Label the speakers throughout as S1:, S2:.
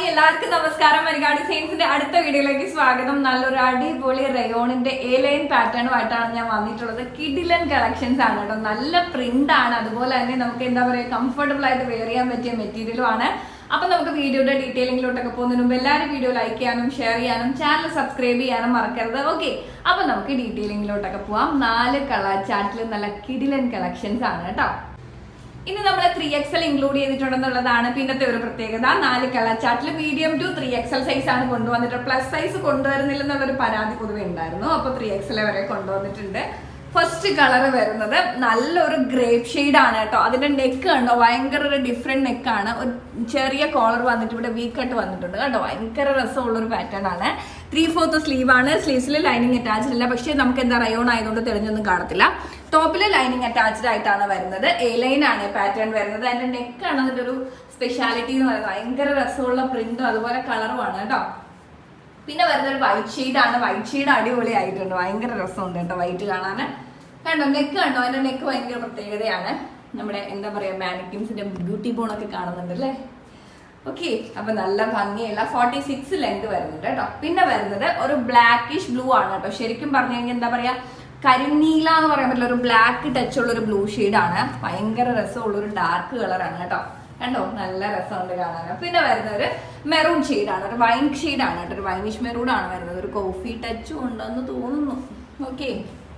S1: എല്ലാവർക്കും നമസ്കാരം മരികാ ഡിസൈൻസിന്റെ അടുത്ത വീഡിയോയിലേക്ക് സ്വാഗതം നല്ലൊരു അടിപൊളി റയോണിന്റെ എ ലൈൻ പാറ്റേണുമായിട്ടാണ് ഞാൻ വന്നിട്ടുള്ളത് കിഡിലൻ കളക്ഷൻസ് ആണ് കേട്ടോ നല്ല പ്രിന്റ് ആണ് അതുപോലെ തന്നെ നമുക്ക് എന്താ പറയുക കംഫർട്ടബിൾ ആയിട്ട് വെയർ ചെയ്യാൻ പറ്റിയ മെറ്റീരിയലും ആണ് അപ്പൊ നമുക്ക് വീഡിയോയുടെ ഡീറ്റെയിലിംഗിലോട്ടൊക്കെ പോകുന്നതിന് മുമ്പ് എല്ലാവരും വീഡിയോ ലൈക്ക് ചെയ്യാനും ഷെയർ ചെയ്യാനും ചാനൽ സബ്സ്ക്രൈബ് ചെയ്യാനും മറക്കരുത് ഓക്കെ അപ്പൊ നമുക്ക് ഡീറ്റെയിലിംഗിലോട്ടൊക്കെ പോവാം നാല് കളർ ചാറ്റിൽ നല്ല കിഡിലൻ കളക്ഷൻസ് ആണ് കേട്ടോ ഇനി നമ്മൾ ത്രീ എക്സൽ ഇൻക്ലൂഡ് ചെയ്തിട്ടുണ്ടെന്നുള്ളതാണ് പിന്നത്തെ ഒരു പ്രത്യേകത നാല് കളർ ചാർട്ടിൽ medium to three XL size ആണ് കൊണ്ടുവന്നിട്ട് പ്ലസ് സൈസ് കൊണ്ടുവരുന്നില്ലെന്നുള്ളൊരു പരാതി പൊതുവെ ഉണ്ടായിരുന്നു അപ്പൊ ത്രീ എക്സൽ വരെ കൊണ്ടുവന്നിട്ടുണ്ട് ഫസ്റ്റ് കളർ വരുന്നത് നല്ലൊരു ഗ്രേപ്പ് ഷെയ്ഡ് ആണ് കേട്ടോ അതിന്റെ നെക്ക് കണ്ടോ ഭയങ്കര ഒരു ഡിഫറെന്റ് നെക്കാണ് ഒരു ചെറിയ കോളർ വന്നിട്ട് ഇവിടെ വീ കട്ട് വന്നിട്ടുണ്ട് കേട്ടോ ഭയങ്കര രസമുള്ള ഒരു പാറ്റേൺ ആണ് ത്രീ ഫോർത്ത് സ്ലീവ് ആണ് സ്ലീവ്സിൽ ലൈനിങ് അറ്റാച്ച്ഡ് ഇല്ല പക്ഷേ നമുക്ക് എന്താ റയോൺ ആയതുകൊണ്ട് തെളിഞ്ഞൊന്നും കാണത്തില്ല ടോപ്പിൽ ലൈനിങ് അറ്റാച്ച്ഡ് ആയിട്ടാണ് വരുന്നത് എ ലൈൻ ആണ് പാറ്റേൺ വരുന്നത് അതിന്റെ നെക്കാണ് അതിന്റെ ഒരു സ്പെഷ്യാലിറ്റി എന്ന് പറയുന്നത് ഭയങ്കര രസമുള്ള പ്രിന്റും അതുപോലെ കളറുമാണ് കേട്ടോ പിന്നെ വരുന്ന ഒരു വൈറ്റ് ഷെയ്ഡ് ആണ് വൈറ്റ് ഷെയ്ഡ് അടിപൊളി ആയിട്ടുണ്ട് ഭയങ്കര രസമുണ്ട് കേട്ടോ വൈറ്റ് കാണാൻ കണ്ടോ നെക്ക് കണ്ടോ അതിന്റെ നെക്ക് ഭയങ്കര പ്രത്യേകതയാണ് നമ്മുടെ എന്താ പറയാ മാനിക്കിൻസിന്റെ ബ്യൂട്ടി ബോൺ ഒക്കെ കാണുന്നുണ്ട് അല്ലേ ഓക്കെ അപ്പൊ നല്ല ഭംഗിയുള്ള ഫോർട്ടി സിക്സ് ലെങ്ത് വരുന്നുണ്ട് കേട്ടോ പിന്നെ വരുന്നത് ഒരു ബ്ലാക്കിഷ് ബ്ലൂ ആണ് കേട്ടോ ശരിക്കും പറഞ്ഞു കഴിഞ്ഞാൽ എന്താ പറയാ കരിനീല എന്ന് പറയാൻ പറ്റില്ല ഒരു ബ്ലാക്ക് ടച്ച് ഉള്ള ഒരു ബ്ലൂ ആണ് ഭയങ്കര രസമുള്ള ഒരു ഡാർക്ക് കളറാണ് കേട്ടോ കണ്ടോ നല്ല രസമുണ്ട് കാണാൻ പിന്നെ വരുന്ന ഒരു മെറൂൺ ആണ് ഒരു വൈൻ ആണ് കേട്ടോ ഒരു വൈനിഷ് മെറൂൺ ആണ് വരുന്നത് ഒരു കോഫി ടച്ചും ഉണ്ടെന്ന് തോന്നുന്നു ഓക്കെ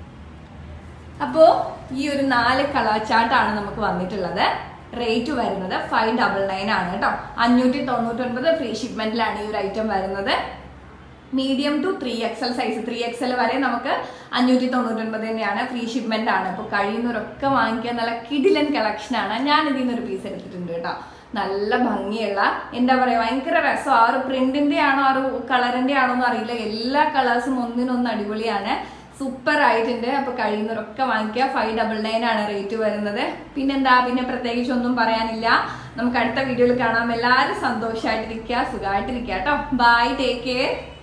S1: അപ്പോ ഈ ഒരു നാല് കളർ ചാർട്ടാണ് നമുക്ക് വന്നിട്ടുള്ളത് റേറ്റ് വരുന്നത് ഫൈവ് ഡബിൾ നയൻ ആണ് കേട്ടോ അഞ്ഞൂറ്റി തൊണ്ണൂറ്റി ഒൻപത് ഫ്രീ ഷിപ്മെന്റിലാണ് ഈ ഒരു ഐറ്റം വരുന്നത് medium to three XL size three XL വരെ നമുക്ക് അഞ്ഞൂറ്റി തൊണ്ണൂറ്റി ഒൻപത് തന്നെയാണ് ഫ്രീ ഷിപ്മെന്റ് ആണ് അപ്പോൾ കഴിയുന്നവരൊക്കെ വാങ്ങിക്കാൻ നല്ല കിഡിലൻ കളക്ഷൻ ആണ് ഞാൻ ഇതിൽ നിന്ന് ഒരു പീസ് എടുത്തിട്ടുണ്ട് കേട്ടോ നല്ല ഭംഗിയുള്ള എന്താ പറയാ ഭയങ്കര രസം ആ ഒരു പ്രിന്റിന്റെ ആണോ ആ ഒരു കളറിന്റെ ആണോ എന്ന് അറിയില്ല എല്ലാ കളേഴ്സും ഒന്നിനൊന്ന് അടിപൊളിയാണ് സൂപ്പർ ആയിട്ടുണ്ട് അപ്പൊ കഴിയുന്നവരൊക്കെ വാങ്ങിക്കുക ഫൈവ് ഡബിൾ നയൻ ആണ് റേറ്റ് വരുന്നത് പിന്നെന്താ പിന്നെ പ്രത്യേകിച്ച് ഒന്നും പറയാനില്ല നമുക്ക് അടുത്ത വീഡിയോയിൽ കാണാം എല്ലാവരും സന്തോഷമായിട്ടിരിക്കുക സുഖമായിട്ടിരിക്കുക കേട്ടോ ബൈ ടേക്ക് കെയർ